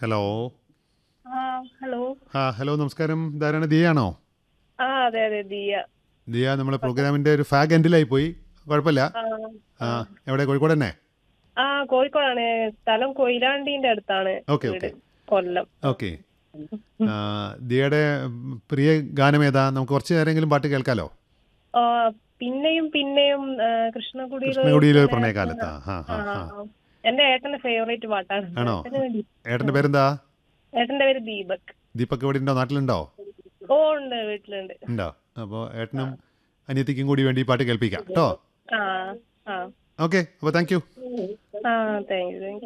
Hello ആ hello ആ hello നമസ്കാരം ധാരാണ് ദിയാണോ ആ അതെ അതെ ദിയ ദിയ നമ്മളെ പ്രോഗ്രാമിൻ്റെ ഒരു ഫാഗ് എൻഡിലായി പോയി കുഴപ്പമില്ല ആ ആ എവിടെ കോഴിക്കോട് തന്നെ ആ കോഴിക്കോടാണ് സ്ഥലം കൊയിലാണ്ടിന്റെ അടുത്താണ് ഓക്കെ വീട് ഓക്കെ കൊല്ലം ഓക്കെ ദിയയുടെ ഉം, പ്രിയ ഗാനം ഏതാ നമുക്ക് കുറച്ച് നേരമെങ്കിലും പാട്ട് കേൾക്കാലോ ആ പിന്നെയും പിന്നെയും ആ, കൃഷ്ണകുടിയിലെ കൃഷ്ണകുടിയിലെ ഒരു പ്രണയകാലത്താ ആ ആ, ആ ആ ആ. എന്റെ ഏട്ടന്റെ ഫേവറേറ്റ് പാട്ടാണ് ആണോ? ഏട്ടന് വേണ്ടി. ഏട്ടൻ്റെ പേരെന്താ ഏട്ടന്റെ പേര് ദീപക് ദീപക് ഇവിടെ ഉണ്ടോ നാട്ടിലുണ്ടോ ഓ ഉണ്ട് വീട്ടിലുണ്ട് ഉണ്ടോ അപ്പോൾ ഏട്ടനും അനിയത്തിക്കും കൂടി വേണ്ടി ഈ പാട്ട് കേൾപ്പിക്കാം കേട്ടോ ആ ആ ഓക്കെ അപ്പോൾ താങ്ക് യു ആ താങ്ക് യു താങ്ക് യു